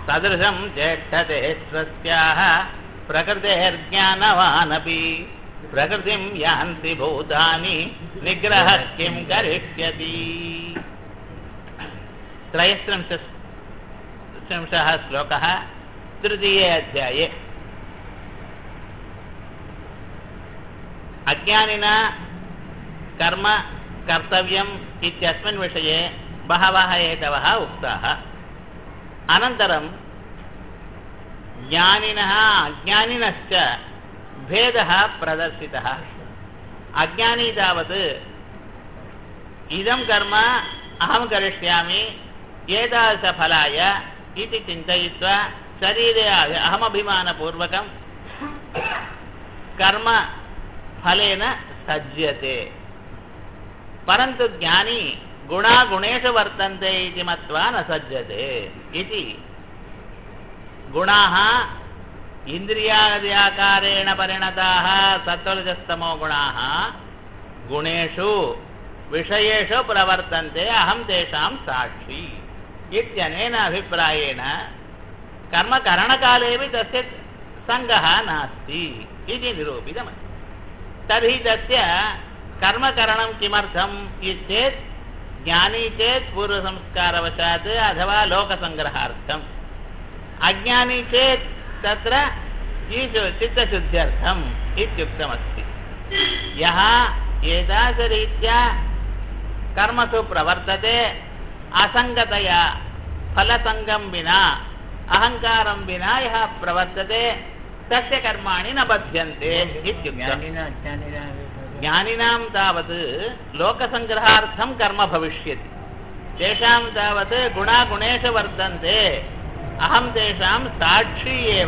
सदृशं ज्येष्ठते स्वस्याः प्रकृतेर्ज्ञानवानपि प्रकृतिं यान्ति भूतानि निग्रहः किं करिष्यति त्रयस्त्रिंशः श्लोकः तृतीये अध्याये अज्ञानिना कर्म कर्तव्यम् इत्यस्मिन् विषये बहवः हेतवः उक्ताः अनन्तरं ज्ञानिनः अज्ञानिनश्च भेदः प्रदर्शितः अज्ञानी तावत् इदं कर्म अहं करिष्यामि एतादृशफलाय इति चिन्तयित्वा शरीरे अहमभिमानपूर्वकं कर्मफलेन सज्यते परन्तु ज्ञानी गुणागुणेषु वर्तन्ते इति मत्वा न सज्जते इति गुणाः इन्द्रियाद्याकारेण परिणताः सत्त्वरजस्तमो गुणाः गुणेषु विषयेषु प्रवर्तन्ते अहं तेषां साक्षी इत्यनेन अभिप्रायेण कर्मकरणकालेपि तस्य सङ्गः नास्ति इति निरूपितमस्ति तर्हि तस्य कर्मकरणं किमर्थम् चेत् ज्ञानी चेत् पूर्वसंस्कारवशात् अथवा लोकसङ्ग्रहार्थम् अज्ञानी चेत् तत्र ईशु चित्तशुद्ध्यर्थम् इत्युक्तमस्ति यः एतादृशरीत्या कर्मसु प्रवर्तते असङ्गतया फलसङ्गं विना अहङ्कारं विना यः प्रवर्तते तस्य कर्माणि न बध्यन्ते इत्युक्तम् ज्ञानिनां तावत् लोकसङ्ग्रहार्थं कर्म भविष्यति तेषां तावत् गुणागुणेषु वर्तन्ते अहं तेषां साक्षी एव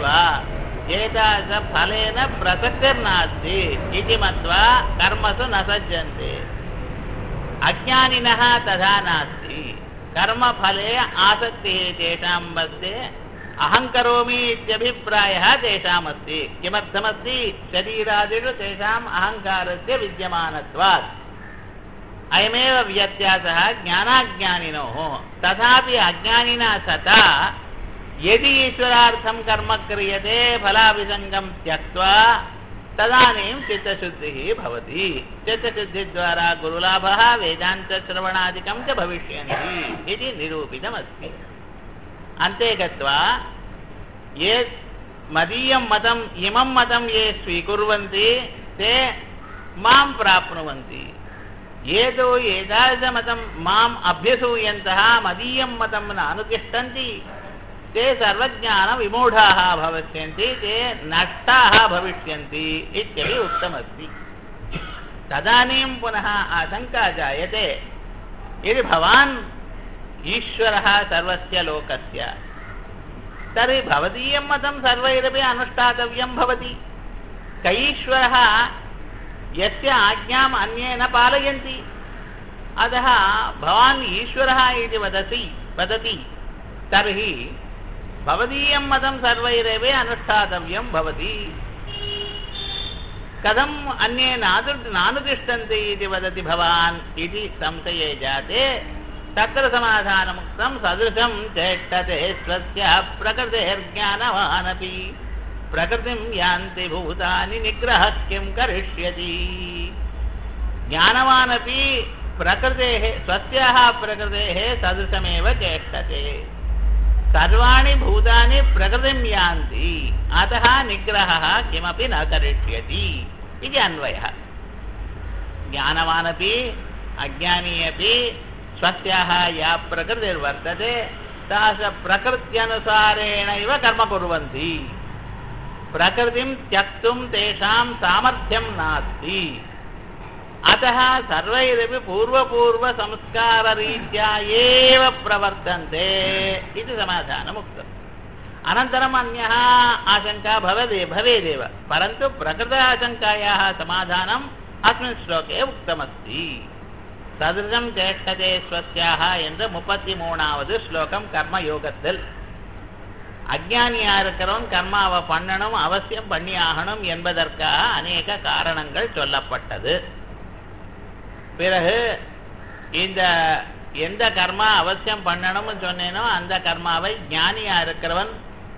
एतादृशफलेन प्रसक्तिर्नास्ति इति मत्वा कर्मसु न सज्जन्ते अज्ञानिनः तथा नास्ति कर्मफले आसक्तिः तेषां मध्ये अहं करोमि इत्यभिप्रायः तेषामस्ति किमर्थमस्ति शरीरादिषु तेषाम् अहङ्कारस्य विद्यमानत्वात् अयमेव व्यत्यासः ज्ञानाज्ञानिनोः तथापि अज्ञानिना सता यदि ईश्वरार्थं कर्म क्रियते फलाभिसङ्गं त्यक्त्वा तदानीं चित्तशुद्धिः भवति चित्तशुद्धिद्वारा गुरुलाभः वेदान्तश्रवणादिकं च भविष्यन्ति इति निरूपितमस्ति अन्ते गत्वा ये मदीयं मतम् इमं मतं ये स्वीकुर्वन्ति ते मां प्राप्नुवन्ति ये तु एतादृशमतं माम् अभ्यसूयन्तः मदीयं मतं न अनुतिष्ठन्ति ते सर्वज्ञानविमूढाः भविष्यन्ति ते नष्टाः भविष्यन्ति इत्यपि उक्तमस्ति तदानीं पुनः आशङ्का जायते यदि भवान् ईश्वरः सर्वस्य लोकस्य तर्हि भवदीयं मतं सर्वैरपि अनुष्ठातव्यं भवति कैश्वरः यस्य आज्ञाम् अन्ये न पालयन्ति अतः भवान् ईश्वरः इति वदति वदति तर्हि भवदीयं मतं सर्वैरेव अनुष्ठातव्यं भवति कथम् अन्ये नादु नानुतिष्ठन्ति इति वदति भवान् इति संशये जाते तत्र समाधानमुक्तं सदृशं चेष्टते स्वस्य प्रकृतेर्ज्ञानवानपि प्रकृतिं यान्ति भूतानि निग्रहः किं करिष्यति ज्ञानवानपि प्रकृतेः स्वस्याः प्रकृतेः सदृशमेव चेष्टते सर्वाणि भूतानि प्रकृतिं यान्ति अतः निग्रहः किमपि न करिष्यति इति अन्वयः ज्ञानवानपि अज्ञानी अपि स्वस्याः या प्रकृतिर्वर्तते ताः प्रकृत्यनुसारेणैव कर्म कुर्वन्ति प्रकृतिं त्यक्तुं तेषां सामर्थ्यं नास्ति अतः सर्वैरपि पूर्वपूर्वसंस्काररीत्या एव प्रवर्तन्ते इति समाधानमुक्तम् अनन्तरम् अन्यः आशङ्का भवदे भवेदेव परन्तु प्रकृत आशङ्कायाः समाधानम् अस्मिन् श्लोके उक्तमस्ति சதுரம் சேஷ்டதே ஸ்வஸ்யாக என்ற முப்பத்தி மூணாவது ஸ்லோகம் கர்மயோகத்தில் அஜ்ஞானியா இருக்கிறவன் கர்மாவை பண்ணணும் அவசியம் பண்ணி ஆகணும் என்பதற்காக அநேக காரணங்கள் சொல்லப்பட்டது பிறகு இந்த எந்த கர்மா அவசியம் பண்ணணும்னு சொன்னேனோ அந்த கர்மாவை ஞானியா இருக்கிறவன்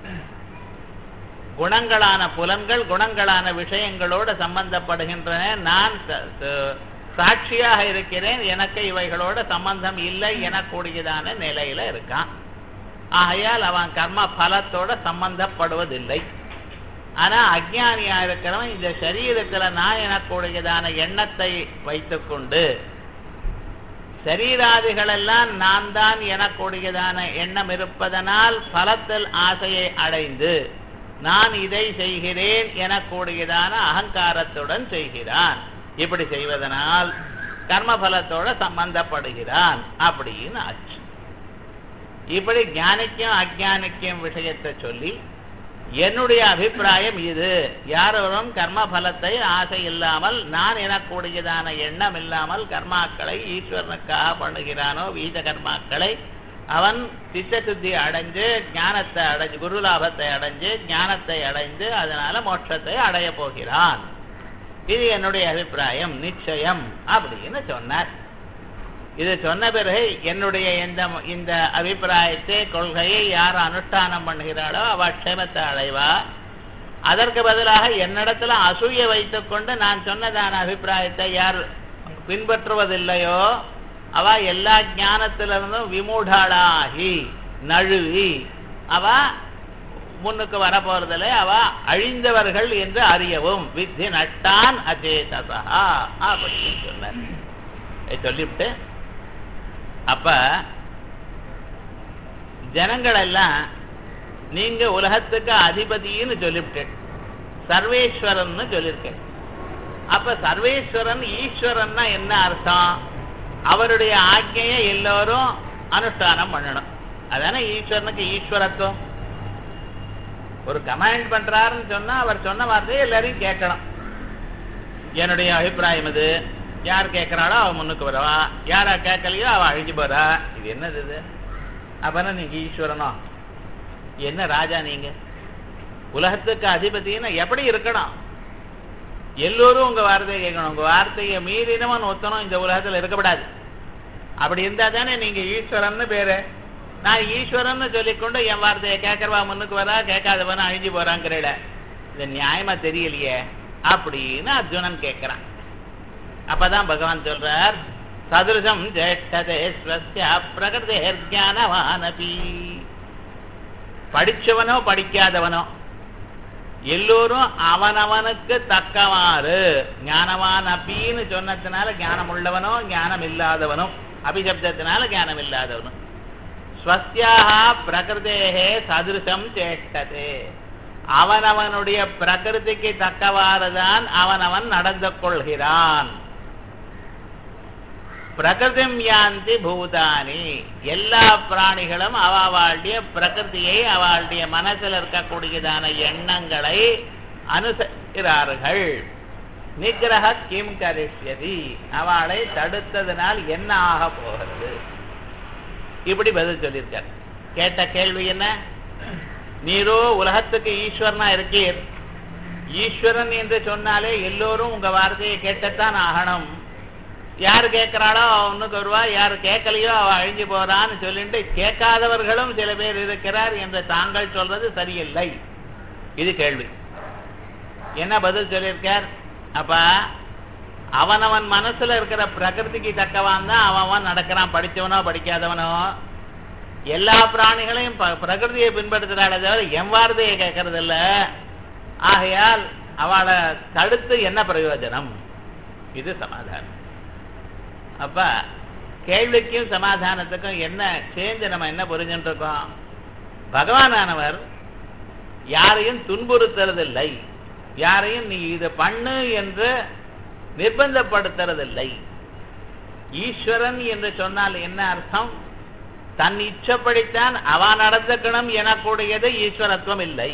குணங்களான புலன்கள் குணங்களான விஷயங்களோடு சம்பந்தப்படுகின்றன நான் ச- ச- சாட்சியாக இருக்கிறேன் எனக்கு இவைகளோட சம்பந்தம் இல்லை எனக்கூடியதான நிலையில இருக்கான் ஆகையால் அவன் கர்ம பலத்தோட சம்பந்தப்படுவதில்லை ஆனா அஜ்ஞானியா இருக்கிறவன் இந்த சரீரத்துல நான் எனக்கூடியதான எண்ணத்தை வைத்துக்கொண்டு சரீராதிகளெல்லாம் நான் தான் எனக்கூடியதான எண்ணம் இருப்பதனால் பலத்தில் ஆசையை அடைந்து நான் இதை செய்கிறேன் எனக்கூடியதான அகங்காரத்துடன் செய்கிறான் இப்படி செய்வதனால் கர்மபலத்தோட சம்பந்தப்படுகிறான் அப்படின்னு ஆச்சு இப்படி ஞானிக்கும் அஜானிக்கும் விஷயத்தை சொல்லி என்னுடைய அபிப்பிராயம் இது யாரவரும் கர்ம பலத்தை ஆசை இல்லாமல் நான் எனக்கூடியதான எண்ணம் இல்லாமல் கர்மாக்களை ஈஸ்வரனுக்காக பண்ணுகிறானோ வீத கர்மாக்களை அவன் சித்த சுத்தி அடைஞ்சு ஞானத்தை அடைஞ்சு குருலாபத்தை அடைஞ்சு ஞானத்தை அடைந்து அதனால மோட்சத்தை அடைய போகிறான் இது என்னுடைய அபிப்பிராயம் நிச்சயம் அப்படின்னு சொன்னார் இது சொன்ன பிறகு என்னுடைய இந்த இந்த அபிப்பிராயத்தை கொள்கையை யார் அனுஷ்டானம் பண்ணுகிறாளோ அவ க்ஷேமத்தை அடைவா அதற்கு பதிலாக என்னிடத்துல அசூய வைத்துக்கொண்டு நான் சொன்னதான அபிப்பிராயத்தை யார் பின்பற்றுவதில்லையோ அவ எல்லா ஞானத்திலிருந்தும் விமூடாளாகி நழுவி அவ முன்னுக்கு வரப்போறதில்ல அவ அழிந்தவர்கள் என்று அறியவும் வித்தி நட்டான் அச்சேதசா அப்படின்னு சொன்னார் இதை சொல்லிவிட்டு அப்ப ஜனங்கள் எல்லாம் நீங்க உலகத்துக்கு அதிபதின்னு சொல்லிவிட்டேன் சர்வேஸ்வரன் சொல்லியிருக்கேன் அப்ப சர்வேஸ்வரன் ஈஸ்வரன்னா என்ன அர்த்தம் அவருடைய ஆజ్ఞையை எல்லோரும் அனுஷ்டானம் பண்ணணும் அதானே ஈஸ்வரனுக்கு ஈஸ்வரத்துவம் ஒரு கமாண்ட் பண்றாருன்னு சொன்னா அவர் சொன்ன வார்த்தையை எல்லாரையும் கேட்கணும் என்னுடைய அபிப்பிராயம் இது யார் கேட்கறாளோ அவ முன்னுக்கு வரவா யாரா கேட்கலையோ அவ அழிஞ்சு போறா இது என்னது இது அப்பனா நீங்க ஈஸ்வரனோ என்ன ராஜா நீங்க உலகத்துக்கு அதிபதினா எப்படி இருக்கணும் எல்லோரும் உங்க வார்த்தையை கேட்கணும் உங்க வார்த்தையை மீறினவன் ஒத்தனும் இந்த உலகத்துல இருக்கக்கூடாது அப்படி இருந்தா தானே நீங்க ஈஸ்வரன்னு பேரு நான் ஈஸ்வரன்னு சொல்லிக்கொண்டு என் வார்த்தையை கேட்கறவா முன்னுக்கு வரா கேட்காதவன அழிஞ்சு போறாங்கிறல இது நியாயமா தெரியலையே அப்படின்னு அர்ஜுனன் கேட்கிறான் அப்பதான் பகவான் சொல்றார் சதுருஷம் ஜேஷ்டதே ஸ்வஸ்ய பிரகிருதேர் ஞானவானபி படிச்சவனோ படிக்காதவனோ எல்லோரும் அவனவனுக்கு தக்கவாறு ஞானவான் அப்பின்னு சொன்னதுனால ஞானம் உள்ளவனோ ஞானம் இல்லாதவனோ அபிசப்தத்தினால ஞானம் இல்லாதவனும் ஸ்வஸ்யாக பிரகிருதேகே சதுருஷம் சேஷ்டதே அவனவனுடைய பிரகிருதிக்கு தக்கவாறுதான் அவனவன் நடந்து கொள்கிறான் பிரகிருதம் யாந்தி பூதானி எல்லா பிராணிகளும் அவளுடைய பிரகிருதியை அவளுடைய மனசில் இருக்கக்கூடியதான எண்ணங்களை அனுசரிக்கிறார்கள் நிகிரக கிம் கரிஷ்யதி அவளை தடுத்ததனால் என்ன ஆக போகிறது இப்படி பதில் சொல்லியிருக்கார் கேட்ட கேள்வி என்ன நீரோ உலகத்துக்கு ஈஸ்வரனா இருக்கீர் ஈஸ்வரன் என்று சொன்னாலே எல்லோரும் உங்க வார்த்தையை கேட்டத்தான் ஆகணும் யார் கேட்கிறாளோ அவனுக்கு வருவா யார் கேட்கலையோ அவ அழிஞ்சு போறான்னு சொல்லிட்டு கேட்காதவர்களும் சில பேர் இருக்கிறார் என்று தாங்கள் சொல்றது சரியில்லை இது கேள்வி என்ன பதில் சொல்லியிருக்கார் அப்ப அவனவன் மனசுல இருக்கிற பிரகிருதிக்கு தக்கவான் தான் அவன் நடக்கிறான் படிச்சவனோ படிக்காதவனோ எல்லா பிராணிகளையும் ப- பிரகிருதியை பின்பற்றுறாளே தவிர என் வார்த்தையை கேட்கறது இல்ல ஆகையால் அவளை தடுத்து என்ன பிரயோஜனம் இது சமாதானம் அப்ப கேள்விக்கும் சமாதானத்துக்கும் என்ன சேர்ந்து நம்ம என்ன புரிஞ்சுட்டு இருக்கோம் பகவானானவர் யாரையும் துன்புறுத்துறதில்லை யாரையும் நீ இதை பண்ணு என்று நிர்பந்தப்படுத்துறதில்லை ஈஸ்வரன் என்று சொன்னால் என்ன அர்த்தம் தன் இச்சப்படித்தான் அவ நடந்துக்கணும் எனக்கூடியது ஈஸ்வரத்துவம் இல்லை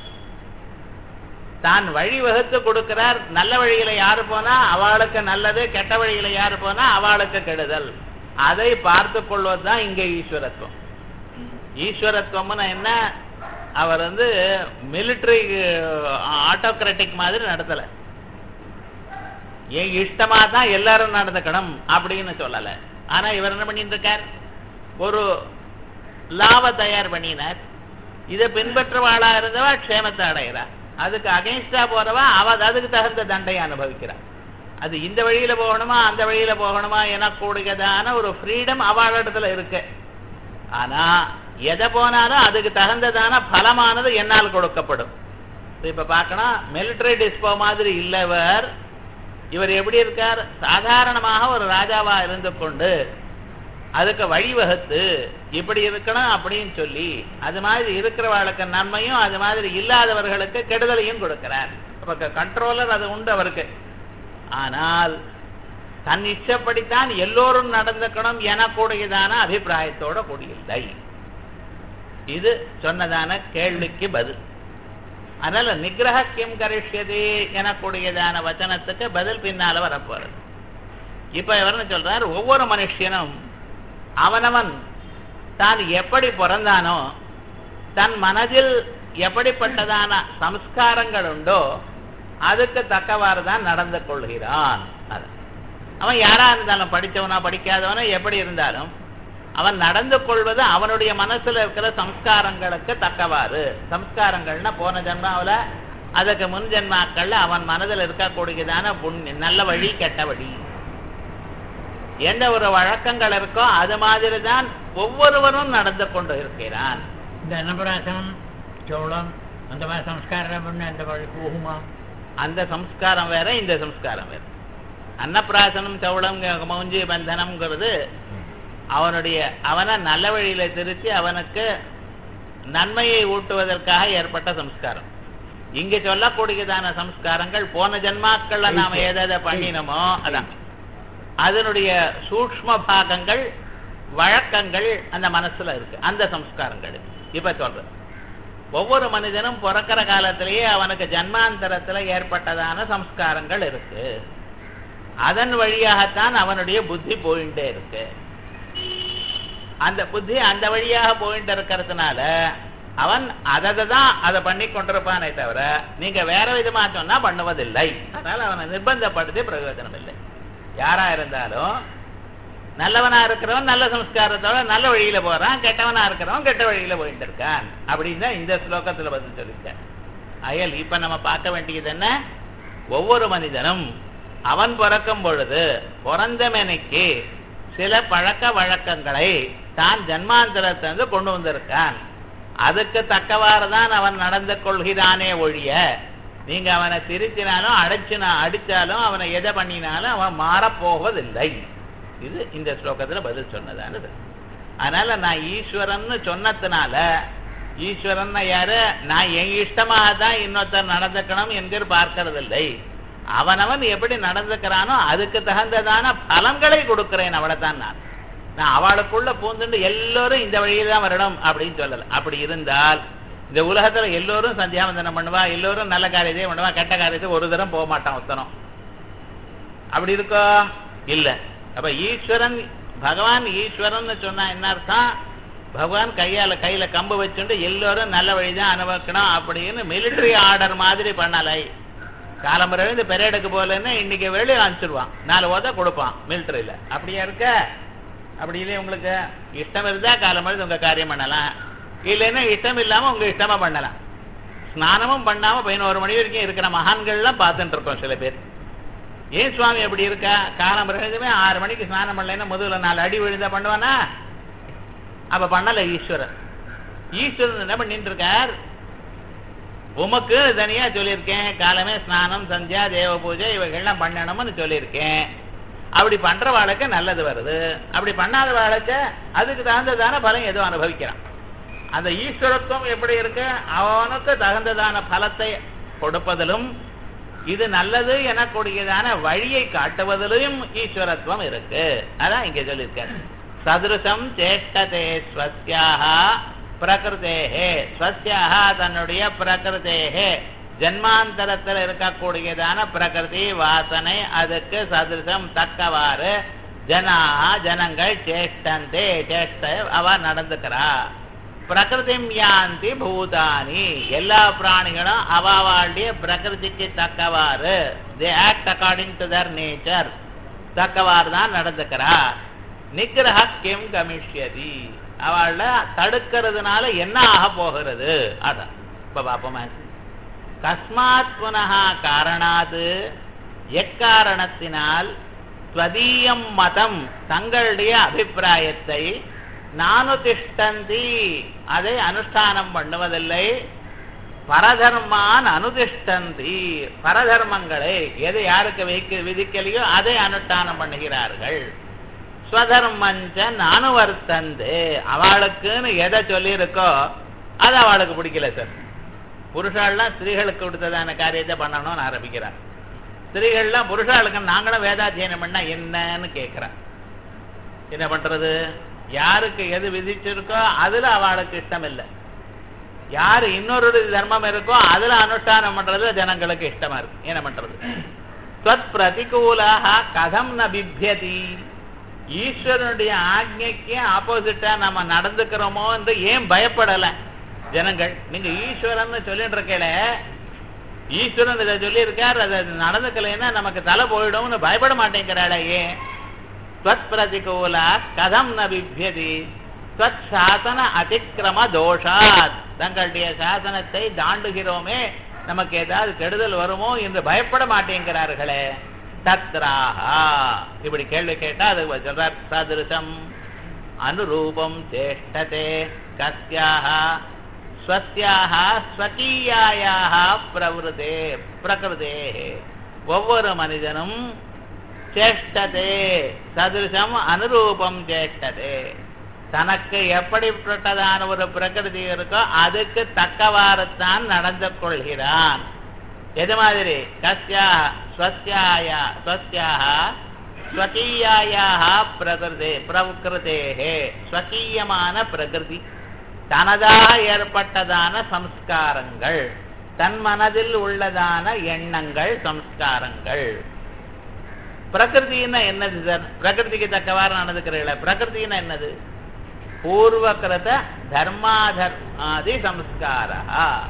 தான் வழி வகுத்து கொடுக்கிறார் நல்ல வழியில யாரு போனா அவளுக்கு நல்லது கெட்ட வழியில யாரு போனா அவளுக்கு கெடுதல் அதை பார்த்து கொள்வதுதான் இங்க ஈஸ்வரத்துவம் ஈஸ்வரத்துவம்னு என்ன அவர் வந்து மிலிட்டரி ஆட்டோகிராட்டிக் மாதிரி நடத்தல என் இஷ்டமா தான் எல்லாரும் நடந்துக்கணும் அப்படின்னு சொல்லல ஆனா இவர் என்ன பண்ணிட்டு இருக்கார் ஒரு லாவை தயார் பண்ணினார் இதை பின்பற்றவாளா இருந்தவா க்ஷேமத்தை அடைகிறா அதுக்கு அகைன்ஸ்டா போறவா அவ அதுக்கு தகுந்த தண்டையை அனுபவிக்கிறான் அது இந்த வழியில போகணுமா அந்த வழியில போகணுமா என கூடியதான ஒரு ஃப்ரீடம் அவளிடத்துல இருக்கு ஆனா எதை போனாலும் அதுக்கு தகுந்ததான பலமானது என்னால் கொடுக்கப்படும் இப்ப பார்க்கணும் மிலிட்டரி டிஸ்போ மாதிரி இல்லவர் இவர் எப்படி இருக்கார் சாதாரணமாக ஒரு ராஜாவா இருந்து கொண்டு அதுக்கு வழிவகுத்து இப்படி இருக்கணும் அப்படின்னு சொல்லி அது மாதிரி இருக்கிறவர்களுக்கு நன்மையும் அது மாதிரி இல்லாதவர்களுக்கு கெடுதலையும் கொடுக்கிறார் அப்ப கண்ட்ரோலர் அது உண்டு அவருக்கு ஆனால் தன் இச்சப்படித்தான் எல்லோரும் நடந்துக்கணும் எனக்கூடியதான அபிப்பிராயத்தோட கூடியில்லை இது சொன்னதான கேள்விக்கு பதில் அதனால நிகிரக கிம் கரிஷ்யதே எனக்கூடியதான வச்சனத்துக்கு பதில் பின்னால வரப்போறது இப்ப எவர்னு சொல்றார் ஒவ்வொரு மனுஷனும் அவனவன் தான் எப்படி பிறந்தானோ தன் மனதில் எப்படிப்பட்டதான சம்ஸ்காரங்கள் உண்டோ அதுக்கு தக்கவாறு தான் நடந்து கொள்கிறான் அவன் யாரா இருந்தாலும் படித்தவனா படிக்காதவனா எப்படி இருந்தாலும் அவன் நடந்து கொள்வது அவனுடைய மனசுல இருக்கிற சம்ஸ்காரங்களுக்கு தக்கவாறு சம்ஸ்காரங்கள்னா போன ஜென்மாவில் அதுக்கு முன் ஜென்மாக்கள்ல அவன் மனதில் இருக்கக்கூடியதான புண்ணிய நல்ல வழி கெட்ட வழி எந்த ஒரு வழக்கங்கள் இருக்கோ அது மாதிரி தான் ஒவ்வொருவரும் நடந்து கொண்டு இருக்கிறான் இந்த அன்னபிராசனம் சோளம் அந்த மாதிரி சம்ஸ்காரம் பண்ண அந்த வழி போகுமா அந்த சம்ஸ்காரம் வேற இந்த சம்ஸ்காரம் வேற அன்னப்பிராசனம் சவுளம் மௌஞ்சி பந்தனம்ங்கிறது அவனுடைய அவனை நல்ல வழியில திருத்தி அவனுக்கு நன்மையை ஊட்டுவதற்காக ஏற்பட்ட சம்ஸ்காரம் இங்க சொல்லக்கூடியதான சம்ஸ்காரங்கள் போன ஜென்மாக்கள்ல நாம எதை பண்ணினோமோ அதான் அதனுடைய சூக்ம பாகங்கள் வழக்கங்கள் அந்த மனசுல இருக்கு அந்த சம்ஸ்காரங்கள் இப்ப சொல்றது ஒவ்வொரு மனிதனும் பிறக்கிற காலத்திலேயே அவனுக்கு ஜன்மாந்தரத்துல ஏற்பட்டதான சம்ஸ்காரங்கள் இருக்கு அதன் வழியாகத்தான் அவனுடைய புத்தி போயிட்டே இருக்கு அந்த புத்தி அந்த வழியாக போயிட்டு இருக்கிறதுனால அவன் அதை தான் அதை பண்ணி கொண்டிருப்பானே தவிர நீங்க வேற விதமா சொன்னா பண்ணுவதில்லை அதனால அவனை நிர்பந்தப்படுத்தி பிரயோஜனம் இல்லை யாரா இருந்தாலும் நல்லவனா இருக்கிறவன் நல்ல சம்ஸ்காரத்தோட நல்ல வழியில போறான் கெட்டவனா இருக்கிறவன் கெட்ட வழியில போயிட்டு இருக்கான் அப்படின்னு தான் இந்த ஸ்லோகத்துல பதில் சொல்லியிருக்கேன் அயல் இப்ப நம்ம பார்க்க வேண்டியது என்ன ஒவ்வொரு மனிதனும் அவன் பிறக்கும் பொழுது பிறந்தமனைக்கு சில பழக்க வழக்கங்களை தான் ஜன்மாந்தரத்திலிருந்து கொண்டு வந்திருக்கான் அதுக்கு தக்கவாறு தான் அவன் நடந்து கொள்கிறானே ஒழிய நீங்க அவனை திருத்தினாலும் அடைச்சினா அடிச்சாலும் அவனை எதை பண்ணினாலும் அவன் மாறப்போவதில்லை இது இந்த ஸ்லோகத்துல பதில் சொன்னதானது அதனால நான் ஈஸ்வரன் சொன்னதுனால ஈஸ்வரன் யாரு நான் என் இஷ்டமாக தான் இன்னொருத்தர் நடந்துக்கணும் என்கிற பார்க்கறதில்லை அவனவன் எப்படி நடந்துக்கிறானோ அதுக்கு தகுந்ததான பலன்களை கொடுக்கிறேன் அவ்வளவுதான் நான் நான் அவளுக்குள்ள பூந்துண்டு எல்லோரும் இந்த வழியில தான் வரணும் அப்படின்னு சொல்லல அப்படி இருந்தால் இந்த உலகத்துல எல்லோரும் சந்தியாவந்தனம் பண்ணுவா எல்லோரும் நல்ல காரியத்தையும் பண்ணுவா கெட்ட காரியத்தை ஒரு தரம் போக மாட்டான் ஒத்தனம் அப்படி இருக்கோ இல்ல அப்ப ஈஸ்வரன் பகவான் ஈஸ்வரன் சொன்னா என்ன அர்த்தம் பகவான் கையால கையில கம்பு வச்சுட்டு எல்லோரும் நல்ல வழிதான் அனுபவிக்கணும் அப்படின்னு மிலிட்டரி ஆர்டர் மாதிரி பண்ணலை காலம்பரை இந்த பெரேடுக்கு போகலன்னா இன்னைக்கு வெளியே அனுப்பிச்சிருவான் நாலு ஓத கொடுப்பான் மிலிட்டரியில அப்படியா இருக்க அப்படி இல்லையே உங்களுக்கு இஷ்டம் இருந்தா காலம்பரை உங்க காரியம் பண்ணலாம் இல்லைன்னா இஷ்டம் இல்லாம உங்க இஷ்டமா பண்ணலாம் ஸ்நானமும் பண்ணாம பதினோரு மணி வரைக்கும் இருக்கிற மகான்கள்லாம் பார்த்துட்டு இருக்கோம் சில பேர் ஏன் சுவாமி எப்படி இருக்கா காலம் எழுதுமே ஆறு மணிக்கு ஸ்நானம் பண்ணலைன்னா முதுகுல நாலு அடி விழுந்தா பண்ணுவானா அப்ப பண்ணல ஈஸ்வரன் ஈஸ்வரன் என்ன பண்ணிட்டு இருக்கார் உமக்கு தனியா சொல்லியிருக்கேன் காலமே ஸ்நானம் சந்தியா தேவ பூஜை இவைகள்லாம் பண்ணணும்னு சொல்லியிருக்கேன் அப்படி பண்ற வாழைக்கு நல்லது வருது அப்படி பண்ணாத வாழைக்கு அதுக்கு தகுந்ததான பலம் ஏதோ அனுபவிக்கிறான் அந்த ஈஸ்வரத்துவம் எப்படி இருக்கு அவனுக்கு தகுந்ததான பலத்தை கொடுப்பதிலும் இது நல்லது எனக்கூடியதான வழியை காட்டுவதிலும் ஈஸ்வரத்துவம் இருக்கு அதான் இங்க சொல்லியிருக்காரு சதுருஷம் சேஷ்டதே ஸ்வஸ்யாக பிரகிருதேகே ஸ்வஸ்யாக தன்னுடைய பிரகிருதேகே ஜன்மாந்தரத்தில் இருக்கக்கூடியதான பிரகிருதி வாசனை அதுக்கு சதுருஷம் தக்கவாறு ஜனா ஜனங்கள் சேஷ்டந்தே சேஷ்ட அவ நடந்துக்கிறா பிரகிருதிம் யாந்தி பூதானி எல்லா பிராணிகளும் அவாவாளுடைய பிரகிருதிக்கு தக்கவாறு they act according to their nature தக்கவாறு தான் நடந்துக்கிறா நிகிரக கிம் கமிஷ்யதி அவள தடுக்கிறதுனால என்ன ஆக போகிறது அதான் இப்ப பாப்போமா கஸ்மாத் புனக காரணாது எக்காரணத்தினால் ஸ்வதீயம் மதம் தங்களுடைய அபிப்பிராயத்தை நானுதிஷ்டந்தி அதை அனுஷ்டானம் பண்ணுவதில்லை பரதர்மான் அனுதிஷ்டந்தி பரதர்மங்களை எது யாருக்கு வைக்க விதிக்கலையோ அதை அனுஷ்டானம் பண்ணுகிறார்கள் ஸ்வதர்மஞ்ச நானுவர்த்தந்து அவளுக்குன்னு எதை சொல்லியிருக்கோ அது அவளுக்கு பிடிக்கல சார் புருஷாலாம் ஸ்திரீகளுக்கு கொடுத்ததான காரியத்தை பண்ணணும்னு ஆரம்பிக்கிறார் ஸ்திரீகள்லாம் புருஷாளுக்கு நாங்களும் வேதாத்தியனம் பண்ணா என்னன்னு கேட்கிறான் என்ன பண்றது யாருக்கு எது விதிச்சிருக்கோ அதுல அவளுக்கு இஷ்டம் இல்லை யாரு இன்னொரு தர்மம் இருக்கோ அதுல அனுஷ்டானம் பண்றது ஜனங்களுக்கு இஷ்டமா இருக்கு என்ன பண்றது ஸ்வத் பிரதிகூலாக கதம் ந பிபியதி ஈஸ்வரனுடைய ஆக்ஞைக்கு ஆப்போசிட்டா நம்ம நடந்துக்கிறோமோ என்று ஏன் பயப்படல ஜனங்கள் நீங்க ஈஸ்வரன் சொல்லிட்டு இருக்கல ஈஸ்வரன் இதை சொல்லி இருக்கார் அதை நடந்துக்கலைன்னா நமக்கு தலை போயிடும்னு பயப்பட மாட்டேங்கிறாளே ஏன் ஸ்வத் பிரதிகூலா கதம் ந பிபியதி ஸ்வத் சாசன அதிக்கிரம தோஷாத் தங்களுடைய சாசனத்தை தாண்டுகிறோமே நமக்கு ஏதாவது கெடுதல் வருமோ என்று பயப்பட மாட்டேங்கிறார்களே தத்ராஹா இப்படி கேள்வி கேட்டா அது சொல்றார் சதிருஷம் அனுரூபம் சேஷ்டதே கஸ்யாக ஸ்வஸ்யாக ஸ்வகீயாயாக பிரவருதே பிரகிருதே ஒவ்வொரு மனிதனும் சேஷ்டதே சதிருஷம் அனுரூபம் சேஷ்டதே தனக்கு எப்படிப்பட்டதான ஒரு பிரகிருதி இருக்கோ அதுக்கு தக்கவாறுத்தான் நடந்து கொள்கிறான் எது மாதிரி கஸ்யா ஸ்வஸ்யாயா ஸ்வஸ்யாக ஸ்வகீயாயாக பிரகிருதே பிரகிருதேகே ஸ்வகீயமான பிரகிருதி தனதாக ஏற்பட்டதான சம்ஸ்காரங்கள் தன் மனதில் உள்ளதான எண்ணங்கள் சம்ஸ்காரங்கள் பிரகிருதின்னா என்னது சார் பிரகிருதிக்கு தக்கவாறு நடந்துக்கிறீங்கள பிரகிருதின்னா என்னது பூர்வகிருத தர்மாதர்மாதி சம்ஸ்காரா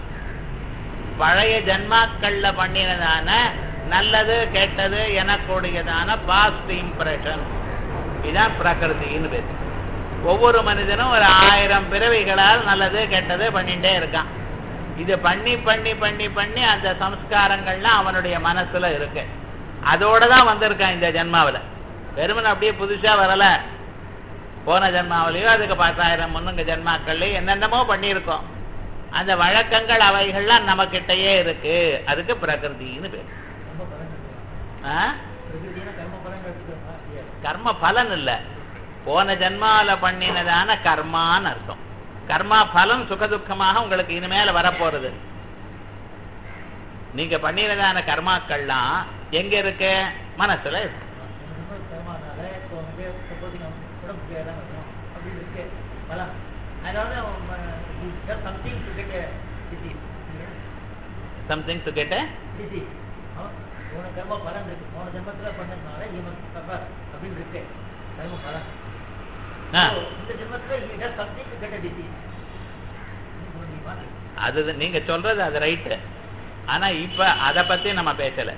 பழைய ஜன்மாக்கள்ல பண்ணினதான நல்லது கெட்டது எனக்கூடியதான பாஸ்ட் இம்ப்ரெஷன் இதுதான் பிரகிருதின்னு பேர் ஒவ்வொரு மனிதனும் ஒரு ஆயிரம் பிறவிகளால் நல்லது கெட்டது பண்ணிட்டே இருக்கான் இது பண்ணி பண்ணி பண்ணி பண்ணி அந்த சம்ஸ்காரங்கள்லாம் அவனுடைய மனசுல இருக்கு அதோட தான் வந்திருக்கான் இந்த ஜென்மாவில் வெறுமன் அப்படியே புதுசா வரல போன ஜென்மாவிலையோ அதுக்கு பத்தாயிரம் முன்னுங்க ஜென்மாக்கள்லயும் என்னென்னமோ பண்ணியிருக்கோம் அந்த வழக்கங்கள் அவைகள்லாம் நம்ம கிட்டயே இருக்கு அதுக்கு பிரகிருதின்னு பேர் ஆ? கர்ம பலன் இல்ல போன ஜென்மால பண்ணினதான கர்மான்னு அர்த்தம் கர்மா பலன் சுகதுக்கமாக உங்களுக்கு இனிமேல வரப்போறது நீங்க பண்ணினதான கர்மாக்கள்லாம் எங்க இருக்கு மனசுல இருக்கு something to get disease something to get disease போன கர்ம பலன் இருக்கு போன ஜென்மத்துல பண்ணதுனால இவன் சஃபர் அப்படின்னு இருக்கு கர்ம பலன் ஆ. So, இந்த ஜென்மத்துல he has something to get a disease அது நீங்க சொல்றது அது ரைட்டு ஆனா இப்ப அத பத்தி நம்ம பேசல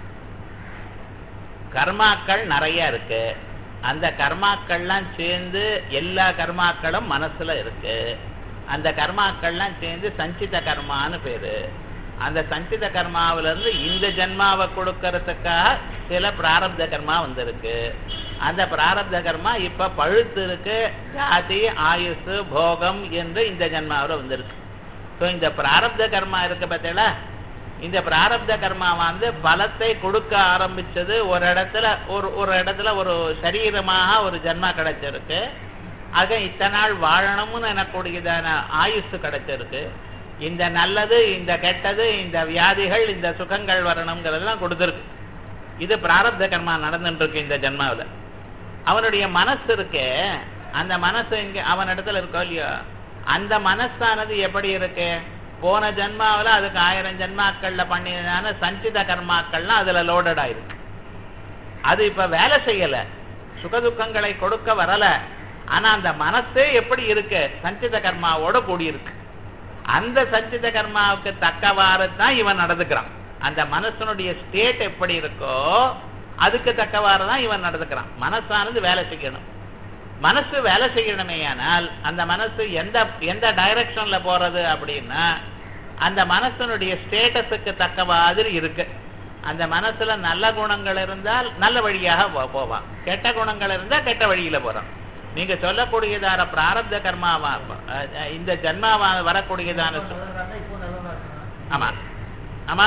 கர்மாக்கள் நிறைய இருக்கு அந்த கர்மாக்கள்லாம் சேர்ந்து எல்லா கர்மாக்களும் மனசுல இருக்கு அந்த கர்மாக்கள்லாம் சேர்ந்து சஞ்சித கர்மான்னு பேரு அந்த சஞ்சித கர்மாவில இருந்து இந்த ஜென்மாவை கொடுக்கறதுக்காக சில பிராரப்த கர்மா வந்திருக்கு அந்த பிராரப்த கர்மா இப்ப பழுத்து இருக்கு ஜாதி ஆயுசு போகம் என்று இந்த ஜென்மாவில் வந்திருக்கு ஸோ இந்த பிராரப்த கர்மா இருக்கு பார்த்தீங்களா இந்த பிராரப்த கர்மா வந்து பலத்தை கொடுக்க ஆரம்பிச்சது ஒரு இடத்துல ஒரு ஒரு இடத்துல ஒரு சரீரமாக ஒரு ஜென்மா கிடைச்சிருக்கு ஆக இத்தனை நாள் வாழணும்னு எனக்கூடியதான ஆயுசு கிடைச்சிருக்கு இந்த நல்லது இந்த கெட்டது இந்த வியாதிகள் இந்த சுகங்கள் வரணுங்கிறதெல்லாம் கொடுத்துருக்கு இது பிராரப்த கர்மா நடந்துட்டு இருக்கு இந்த ஜென்மாவில் அவனுடைய மனசு இருக்கே அந்த மனசு இங்க அவன் இடத்துல இருக்கோ இல்லையோ அந்த மனசானது எப்படி இருக்கு போன ஜென்மாவில் அதுக்கு ஆயிரம் ஜென்மாக்கள்ல பண்ணியதான சஞ்சித கர்மாக்கள்லாம் அதுல லோடட் ஆயிருக்கு அது இப்ப வேலை செய்யல சுகதுக்கங்களை கொடுக்க வரல ஆனா அந்த மனசே எப்படி இருக்கு சஞ்சித கர்மாவோட கூடியிருக்கு அந்த சஞ்சித கர்மாவுக்கு தக்கவாறு தான் இவன் நடந்துக்கிறான் அந்த மனசனுடைய ஸ்டேட் எப்படி இருக்கோ அதுக்கு தக்கவாறு தான் இவன் நடந்துக்கிறான் மனசானது வேலை செய்யணும் மனசு வேலை செய்யணுமேயானால் அந்த மனசு எந்த எந்த டைரக்ஷன்ல போறது அப்படின்னா அந்த மனசனுடைய ஸ்டேட்டஸுக்கு தக்க மாதிரி இருக்கு அந்த மனசுல நல்ல குணங்கள் இருந்தால் நல்ல வழியாக போ- போவான் கெட்ட குணங்கள் இருந்தா கெட்ட வழியில போறான் நீங்க சொல்லக்கூடியதான பிராரப்த கர்மாவா அஹ், அஹ், இந்த ஜன்மாவா வரக்கூடியதான சு- நல்லவனா இப்போ நல்லவனா இருக்கணும் ஆமா ஆமா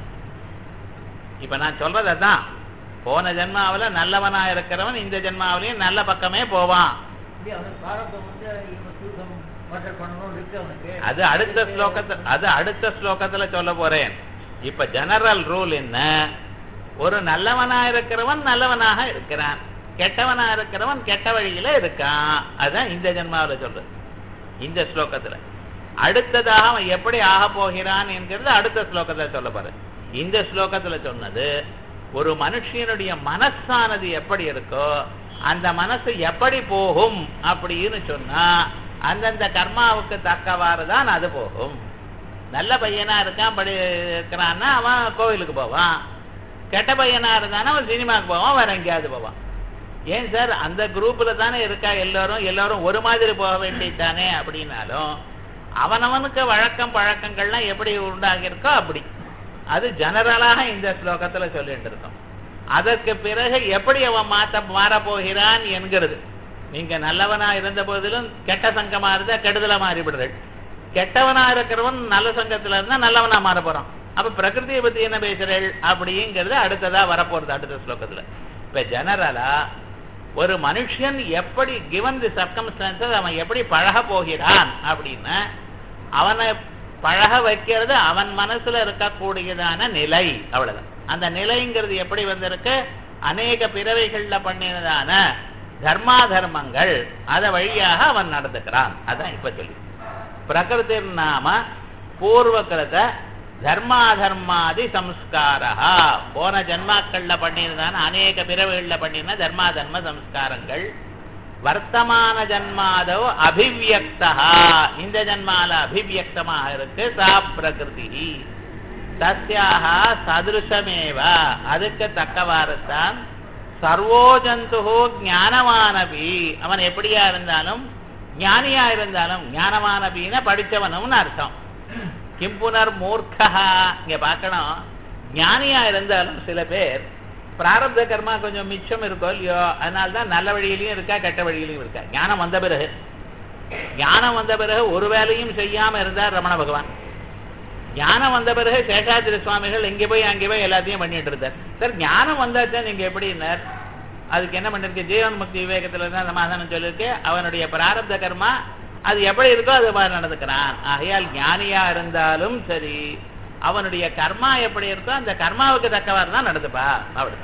இப்ப நான் சொல்றது அதான் போன ஜென்மாவுல நல்லவனா இருக்கிறவன் இந்த ஜென்மாவிலையும் நல்ல பக்கமே போவான் இல்லையா அவனுக்கு பிராரப்தம் வந்து இவன் தூக்கம் மர்டர் பண்ணணும்னு இருக்கு அவனுக்கு அது அடுத்த ஸ்லோகத்துல அது அடுத்த ஸ்லோகத்துல சொல்ல போறேன் இப்ப ஜெனரல் ரூல் என்ன ஒரு நல்லவனா இருக்கிறவன் நல்லவனாக இருக்கிறான் கெட்டவனா இருக்கிறவன் கெட்ட வழியில இருக்கான் அதான் இந்த ஜென்மாவுல சொல்றது இந்த ஸ்லோகத்துல அடுத்ததாக அவன் எப்படி ஆக போகிறான் என்கிறது அடுத்த ஸ்லோகத்துல சொல்ல போற இந்த ஸ்லோகத்துல சொன்னது ஒரு மனுஷனுடைய மனசானது எப்படி இருக்கோ அந்த மனசு எப்படி போகும் அப்படின்னு சொன்னா அந்தந்த கர்மாவுக்கு தக்கவாறு தான் அது போகும் நல்ல பையனா இருக்கான் படி இருக்கிறான்னா அவன் கோவிலுக்கு போவான் கெட்ட பையனா இருந்தானா அவன் சினிமாவுக்கு போவான் வேற எங்கேயாவது போவான் ஏன் சார் அந்த குரூப்ல தானே இருக்கா எல்லாரும் எல்லாரும் ஒரு மாதிரி போக வேண்டியதானே அப்படின்னாலும் அவனவனுக்கு வழக்கம் பழக்கங்கள்லாம் எப்படி உண்டாகியிருக்கோ அப்படி அது ஜெனரலாக இந்த ஸ்லோகத்துல சொல்லிட்டு இருக்கோம் அதற்கு பிறகு எப்படி அவன் மாத்த மாறப் போகிறான் என்கிறது நீங்க நல்லவனா இருந்த போதிலும் கெட்ட சங்கமா இருந்தா கெடுதலா மாறிவிடுறேன் கெட்டவனா இருக்கிறவன் நல்ல சங்கத்துல இருந்தா நல்லவனா மாற போறான் அப்ப பிரகிருதியை பத்தி என்ன பேசுறேள் அப்படிங்கிறது அடுத்ததா வரப்போறது அடுத்த ஸ்லோகத்துல இப்ப ஜெனரலா ஒரு மனுஷன் எப்படி கிவன் தி சர்க்கம்ஸ்டான்சஸ் அவன் எப்படி பழக போகிறான் அப்படின்னா அவனை பழக வைக்கிறது அவன் மனசுல இருக்கக்கூடியதான நிலை அவ்வளவுதான் அந்த நிலைங்கிறது எப்படி வந்திருக்கு அநேக பிறவைகள்ல பண்ணினதான தர்மா தர்மங்கள் அத வழியாக அவன் நடந்துக்கிறான் அதான் இப்ப சொல்லி பிரகிருதி நாம பூர்வகிருத தர்மாதர்மாதி சம்ஸ்காரா போன ஜன்மாக்கள்ல பண்ணியிருந்தான அநேக பிறவைகள்ல பண்ணின தர்மா தர்ம சம்ஸ்காரங்கள் வர்த்தமான ஜன்மாதோ அபிவியக்தா இந்த ஜன்மால அபிவியக்தமாக இருக்கு சா பிரகிருதி தஸ்யாக சதுருஷமேவ அதுக்கு தக்கவாறுத்தான் சர்வோ ஜந்து ஞானவானபி அவன் எப்படியா இருந்தாலும் ஞானியா இருந்தாலும் ஞானவானபின்னா படிச்சவனும்னு அர்த்தம் கிம் புனர் மூர்க்கா இங்க பார்க்கணும் ஞானியா இருந்தாலும் சில பேர் பிராரப்த கர்மா கொஞ்சம் மிச்சம் இருக்கோ இல்லையோ அதனால தான் நல்ல வழியிலையும் இருக்கா கெட்ட வழியிலையும் இருக்கா ஞானம் வந்த பிறகு ஞானம் வந்த பிறகு ஒரு வேலையும் செய்யாம இருந்தார் ரமண பகவான் ஞானம் வந்த பிறகு சேஷாதிரி சுவாமிகள் இங்கே போய் அங்கே போய் எல்லாத்தையும் பண்ணிட்டு இருந்தார் சார் ஞானம் வந்தாச்சா நீங்க எப்படின்னார் அதுக்கு என்ன பண்ணிருக்கு ஜீவன் முக்தி விவேகத்துல தான் சமாதானம் சொல்லியிருக்கு அவனுடைய பிராரப்த கர்மா அது எப்படி இருக்கோ அது மாதிரி நடந்துக்கிறான் ஆகையால் ஞானியா இருந்தாலும் சரி அவனுடைய கர்மா எப்படி இருக்கோ அந்த கர்மாவுக்கு தக்கவாறு தான் நடந்துப்பா அப்படி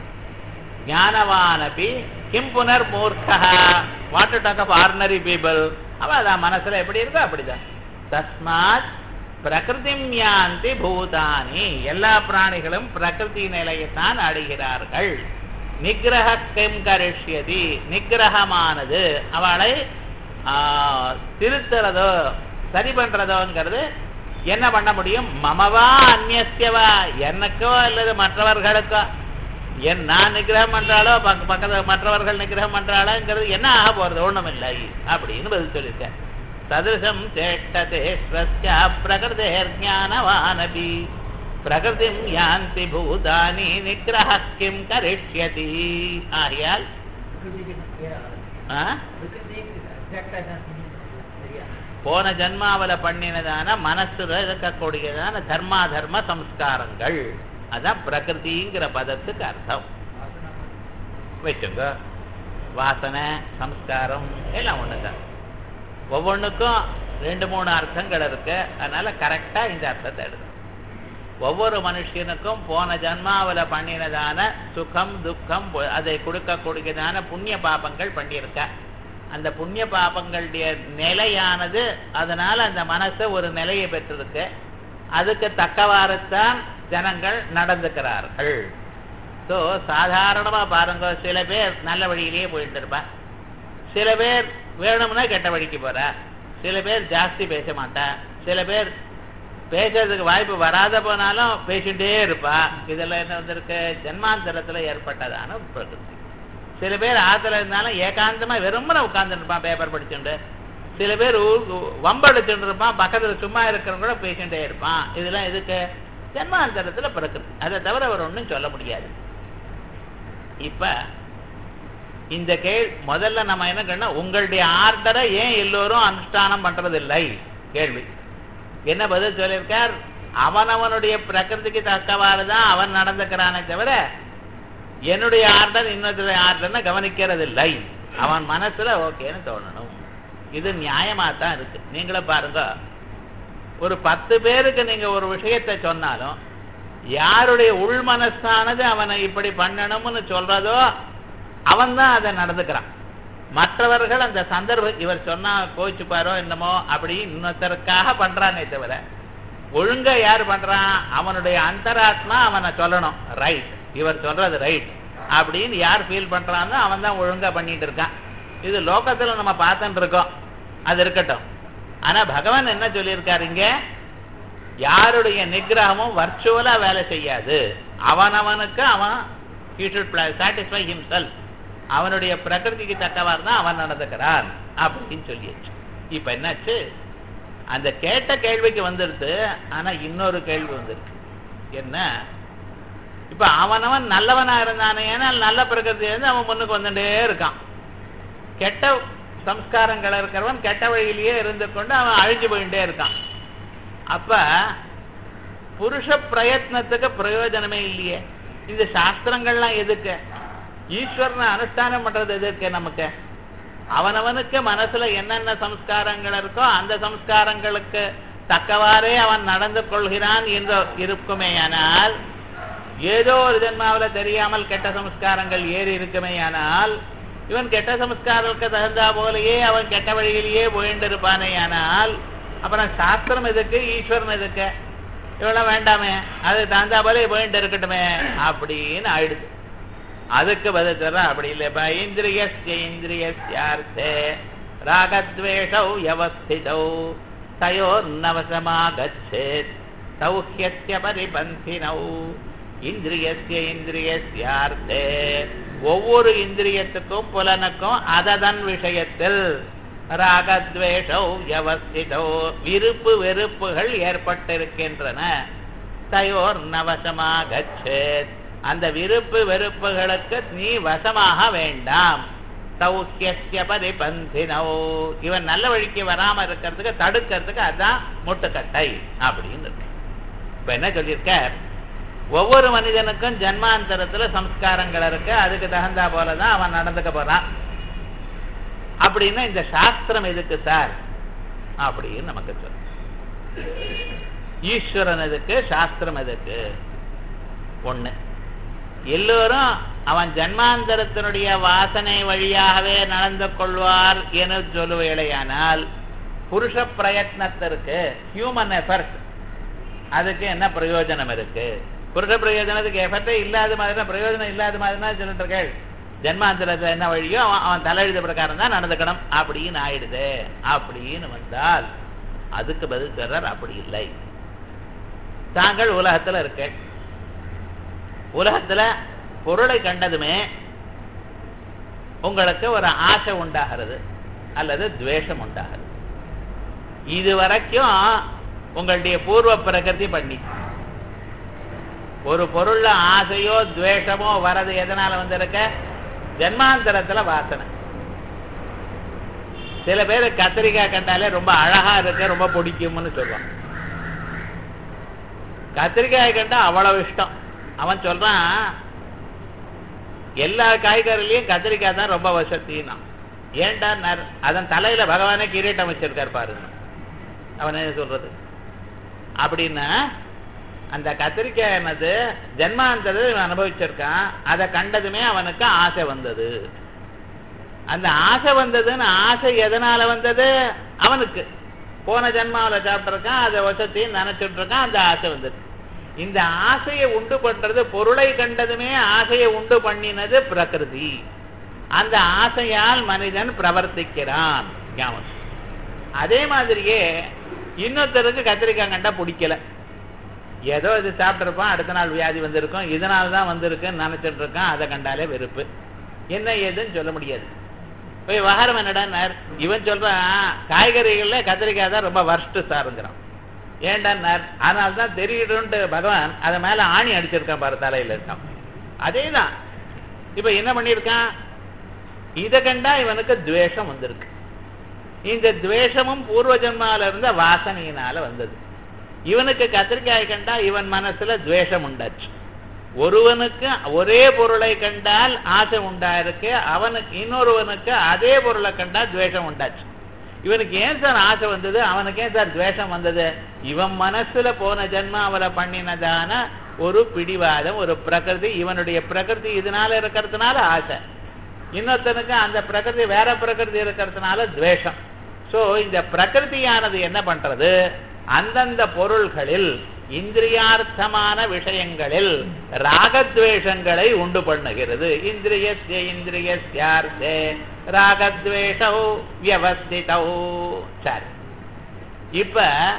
ஞானவானபி கிம் புனர் மூர்க்கா what to talk of ordinary people அவ அதான் மனசுல எப்படி இருக்கோ அப்படிதான் தஸ்மாத் பிரகிருதிம் யாந்தி பூதானி எல்லா பிராணிகளும் பிரகிருதி நிலையத்தான் அடைகிறார்கள் நிகிரக கிம் கரிஷ்யதி நிகிரகமானது அவளை ஆ, திருத்துறதோ சரி பண்றதோங்கிறது என்ன பண்ண முடியும் மமவா அந்நியவா எனக்கோ அல்லது மற்றவர்களுக்கோ என் நான் நிகிரகம் பண்றாளோ பக்க பக்கத்துல மற்றவர்கள் நிகிரகம் பண்றாளோங்கிறது என்ன ஆக போறது ஒண்ணும் இல்லை அப்படின்னு பதில் சொல்லியிருக்கேன் சதிருஷம் சேஷ்டதே ஸ்வஸ்ய பிரகிருதேர் ஞானவானபி பிரகிருதிம் யாந்தி பூதானி நிகிரக கிம் கரிஷ்யதி ஆகையால் பிரகிருதிக்கு பேரா ஆ? பிரகிருதிக்கு எக்ஸாக்டா தான் சரியா போன ஜன்மாவில பண்ணினதான மனசுல இருக்கக்கூடியதான தர்மா தர்ம சம்ஸ்காரங்கள் அதான் பிரகிருதிங்கிற பதத்துக்கு அர்த்தம் வாசனா வச்சுங்க வாசனை சம்ஸ்காரம் எல்லாம் ஒண்ணுதான் ஒவ்வொன்றுக்கும் ரெண்டு மூணு அர்த்தங்கள் இருக்கு அதனால கரெக்டா இந்த அர்த்தத்தை எடுத்து ஒவ்வொரு மனுஷனுக்கும் போன ஜன்மாவில பண்ணினதான சுகம் துக்கம் பொ- அதை கொடுக்கக்கூடியதான புண்ணிய பாபங்கள் பண்ணியிருக்க அந்த புண்ணிய பாபங்களுடைய நிலையானது அதனால அந்த மனசு ஒரு நிலையை பெற்றிருக்கு அதுக்கு தக்கவாறுத்தான் ஜனங்கள் நடந்துக்கிறார்கள் ஸோ சாதாரணமா பாருங்க சில பேர் நல்ல வழியிலேயே போயிட்டு இருப்பா சில பேர் வேணும்னா கெட்ட வழிக்கு போறா சில பேர் ஜாஸ்தி பேச மாட்டா சில பேர் பேசுறதுக்கு வாய்ப்பு வராத போனாலும் பேசிட்டே இருப்பா இதெல்லாம் என்ன வந்திருக்கு ஜன்மாந்தரத்துல ஏற்பட்டதான பிரகிருதி சில பேர் ஆத்துல இருந்தாலும் ஏகாந்தமா வெறுமனை உட்கார்ந்துட்டு இருப்பான் பேப்பர் படிச்சுட்டு சில பேர் ஊ- வம்படிச்சுட்டு இருப்பான் பக்கத்துல சும்மா இருக்கிறவங்க கூட பேசிட்டே இருப்பான் இதெல்லாம் எதுக்கு ஜென்மாந்தரத்துல பிறக்குது அதை தவிர அவர் ஒண்ணும் சொல்ல முடியாது இப்ப இந்த கேள் முதல்ல நம்ம என்ன கேட்டோம் உங்களுடைய ஆர்டரை ஏன் எல்லோரும் அனுஷ்டானம் பண்றதில்லை கேள்வி என்ன பதில் சொல்லியிருக்கார் அவனவனுடைய பிரகிருதிக்கு தக்கவாறு தான் அவன் நடந்துக்கிறானே தவிர என்னுடைய ஆர்டர் இன்னொருத்தருடைய ஆர்டர்னு கவனிக்கிறதில்லை அவன் மனசுல ஓகேன்னு தோணணும் இது நியாயமா தான் இருக்கு நீங்களே பாருங்க ஒரு பத்து பேருக்கு நீங்க ஒரு விஷயத்தை சொன்னாலும் யாருடைய உள் மனசானது அவனை இப்படி பண்ணணும்னு சொல்றதோ அவன் தான் அதை நடந்துக்கிறான் மற்றவர்கள் அந்த சந்தர்ப்பம் இவர் சொன்னா கோச்சுப்பாரோ என்னமோ அப்படி இன்னொருத்தருக்காக பண்றானே தவிர ஒழுங்கா யார் பண்றான் அவனுடைய அந்தராத்மா அவனை சொல்லணும் ரைட் இவர் சொல்றது ரைட் அப்படின்னு யார் ஃபீல் பண்றானோ அவன் தான் ஒழுங்கா பண்ணிட்டு இருக்கான் இது லோகத்துல நம்ம பார்த்துட்டு இருக்கோம் அது இருக்கட்டும் ஆனா பகவான் என்ன சொல்லியிருக்காரு இங்க யாருடைய நிகிரகமும் வர்ச்சுவலா வேலை செய்யாது அவனவனுக்கு அவன் he should சாட்டிஸ்ஃபை himself அவனுடைய பிரகிருதிக்கு தக்கவாறு தான் அவன் நடந்துக்கிறான் அப்படின்னு சொல்லியாச்சு இப்ப என்னாச்சு அந்த கேட்ட கேள்விக்கு வந்துருது ஆனா இன்னொரு கேள்வி வந்துருக்கு என்ன இப்ப அவனவன் நல்லவனா இருந்தானே ஏனால் நல்ல பிரகிருதி இருந்து அவன் முன்னுக்கு வந்துட்டே இருக்கான் கெட்ட சம்ஸ்காரங்கள் இருக்கிறவன் கெட்ட வழியிலேயே இருந்து கொண்டு அவன் அழிஞ்சு போயிட்டே இருக்கான் அப்ப புருஷ பிரயத்னத்துக்கு பிரயோஜனமே இல்லையே இந்த சாஸ்திரங்கள்லாம் எதுக்கு ஈஸ்வரனை அனுஷ்டானம் பண்றது எதுக்கு நமக்கு அவனவனுக்கு மனசுல என்னென்ன சம்ஸ்காரங்கள் இருக்கோ அந்த சம்ஸ்காரங்களுக்கு தக்கவாறே அவன் நடந்து கொள்கிறான் என்று இருக்குமேயானால் ஏதோ ஒரு ஜென்மாவில தெரியாமல் கெட்ட சம்ஸ்காரங்கள் ஏறி இருக்குமேயானால் இவன் கெட்ட சம்ஸ்காரங்களுக்கு தகுந்தா போலயே அவன் கெட்ட வழியிலேயே போயிட்டு இருப்பானேயானால் அப்புறம் சாஸ்திரம் எதுக்கு ஈஸ்வரன் எதுக்கு இவெல்லாம் வேண்டாமே அது தகுந்தா போல போயிட்டு இருக்கட்டுமே அப்படின்னு ஆயிடுது அதுக்கு பதில் சொல்ற அப்படி இல்லப்பா இந்திரியஸ்ய இந்திரியஸ்யார்த்தே ராகத்வேஷௌ யவஸ்திதௌ தயோர்நவசமாகச்சேத் சௌஹ்யஸ்ய பரிபந்தினௌ இந்திரியஸ்ய இந்திரியஸ்யார்த்தே ஒவ்வொரு இந்திரியத்துக்கும் புலனுக்கும் அததன் விஷயத்தில் ராகத்வேஷௌ யவஸ்திதௌ விருப்பு வெறுப்புகள் ஏற்பட்டிருக்கின்றன தயோர் நவசமாகச்சேத் அந்த விருப்பு வெறுப்புகளுக்கு நீ வசமாக வேண்டாம் சௌக்கியஸ்ய பரிபந்தினோ இவன் நல்ல வழிக்கு வராம இருக்கிறதுக்கு தடுக்கிறதுக்கு அதான் முட்டுக்கட்டை அப்படின்னு இருக்கு இப்ப என்ன சொல்லியிருக்க ஒவ்வொரு மனிதனுக்கும் ஜன்மாந்தரத்துல சம்ஸ்காரங்கள் இருக்கு அதுக்கு தகுந்தா போலதான் அவன் நடந்துக்க போறான் அப்படின்னா இந்த சாஸ்திரம் எதுக்கு சார் அப்படின்னு நமக்கு சொல்ல ஈஸ்வரன் எதுக்கு சாஸ்திரம் எதுக்கு ஒண்ணு எல்லோரும் அவன் ஜன்மாந்தரத்தினுடைய வாசனை வழியாகவே நடந்து கொள்வார் என சொல்லுவேளையானால் புருஷ பிரயத்னத்திற்கு ஹியூமன் எஃபர்ட் அதுக்கு என்ன பிரயோஜனம் இருக்கு புருஷ பிரயோஜனத்துக்கு எஃபர்ட்டே இல்லாத மாதிரி பிரயோஜனம் இல்லாத மாதிரி சொல்லிட்டு இருக்கேள் ஜென்மாந்தரத்துல என்ன வழியோ அவன் அவன் தலையெழுத பிரகாரம் தான் நடந்துக்கணும் அப்படின்னு ஆயிடுது அப்படின்னு வந்தால் அதுக்கு பதில் சொல்றார் அப்படி இல்லை தாங்கள் உலகத்துல இருக்க உலகத்துல பொருளை கண்டதுமே உங்களுக்கு ஒரு ஆசை உண்டாகிறது அல்லது துவேஷம் உண்டாகிறது இது வரைக்கும் உங்களுடைய பூர்வ பிரகிருதி பண்ணி ஒரு பொருள்ல ஆசையோ துவேஷமோ வரது எதனால வந்திருக்க ஜென்மாந்தரத்துல வாசனை சில பேர் கத்திரிக்காய் கண்டாலே ரொம்ப அழகா இருக்கு ரொம்ப பிடிக்கும்னு சொல்லுவான் கத்திரிக்காய் கண்டா அவ்வளவு இஷ்டம் அவன் சொல்றான் எல்லா காய்கறிலையும் கத்திரிக்காய் தான் ரொம்ப வசத்தின்னா ஏன்டா நர்- அதன் தலையில பகவானே கிரீட்டம் வச்சிருக்கார் பாருங்க அவன் என்ன சொல்றது அப்படின்னா அந்த கத்திரிக்காய் என்னது ஜென்மாந்தது இவன் அனுபவிச்சிருக்கான் அதை கண்டதுமே அவனுக்கு ஆசை வந்தது அந்த ஆசை வந்ததுன்னு ஆசை எதனால வந்தது அவனுக்கு போன ஜென்மாவில் சாப்பிட்டிருக்கான் அதை வசத்தையும் நினைச்சிட்டு இருக்கான் அந்த ஆசை வந்தது இந்த ஆசையை உண்டு பண்றது பொருளை கண்டதுமே ஆசையை உண்டு பண்ணினது பிரகிருதி அந்த ஆசையால் மனிதன் பிரவர்த்திக்கிறான் ஞாபகம். அதே மாதிரியே இன்னொருத்தருக்கு கத்திரிக்காய் கண்டா பிடிக்கல ஏதோ இது சாப்பிட்டிருப்பான் அடுத்த நாள் வியாதி வந்திருக்கும் இதனால தான் வந்திருக்குன்னு நினைச்சிட்டு இருக்கான் அதை கண்டாலே வெறுப்பு என்ன ஏதுன்னு சொல்ல முடியாது இப்போ விவகாரம் என்னடான்னார் இவன் சொல்றான் காய்கறிகள்ல கத்திரிக்காய் தான் ரொம்ப வர்ஸ்ட் சாருங்கிறான் ஏண்டான்னார் அதனால தான் தெரியுதுன்ட்டு பகவான் அதை மேல ஆணி அடிச்சிருக்கான் பாரு தலையில இருக்கான் அதே தான் இப்ப என்ன பண்ணியிருக்கான் இதை கண்டா இவனுக்கு துவேஷம் வந்திருக்கு இந்த துவேஷமும் பூர்வ ஜன்மால இருந்த வாசனையினால வந்தது இவனுக்கு கத்திரிக்காய் கண்டா இவன் மனசுல துவேஷம் உண்டாச்சு ஒருவனுக்கு ஒரே பொருளை கண்டால் ஆசை உண்டாயிருக்கு அவனுக்கு இன்னொருவனுக்கு அதே பொருளை கண்டா துவேஷம் உண்டாச்சு இவனுக்கு ஏன் சார் ஆசை வந்தது அவனுக்கு ஏன் சார் துவேஷம் வந்தது இவன் மனசுல போன ஜென்மாவில பண்ணினதான ஒரு பிடிவாதம் ஒரு பிரகிருதி இவனுடைய பிரகிருதி இதனால இருக்கிறதுனால ஆசை இன்னொருத்தனுக்கு அந்த பிரகிருதி வேற பிரகிருதி இருக்கிறதுனால துவேஷம் சோ இந்த பிரகிருதியானது என்ன பண்றது அந்தந்த பொருள்களில் இந்திரியார்த்தமான விஷயங்களில் ராகத்வேஷங்களை உண்டு பண்ணுகிறது இந்திரியஸ்ய இந்திரியஸ்யார்த்தே ராகத்வேஷௌ வியவஸ்திதௌ சரி இப்ப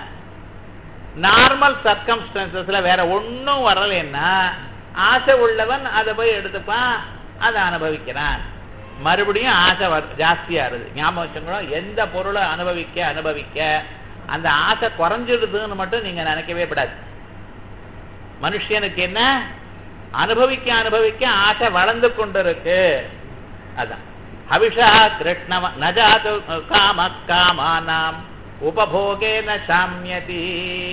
நார்மல் சர்க்கம்ஸ்டன்சஸ்ல வேற ஒன்றும் வரலைன்னா ஆசை உள்ளவன் அதை போய் எடுத்துப்பான் அதை அனுபவிக்கிறான் மறுபடியும் ஆசை வர்- ஜாஸ்தியா இருது ஞாபகம் வச்சுக்கணும் எந்த பொருளை அனுபவிக்க அனுபவிக்க அந்த ஆசை குறைஞ்சிடுதுன்னு மட்டும் நீங்க நினைக்கவே கூடாது மனுஷனுக்கு என்ன அனுபவிக்க அனுபவிக்க ஆசை வளர்ந்து கொண்டிருக்கு அதான் அபிஷா கிருஷ்ணவ நஜாது காம காமானாம் உபபோகேன சாமியதி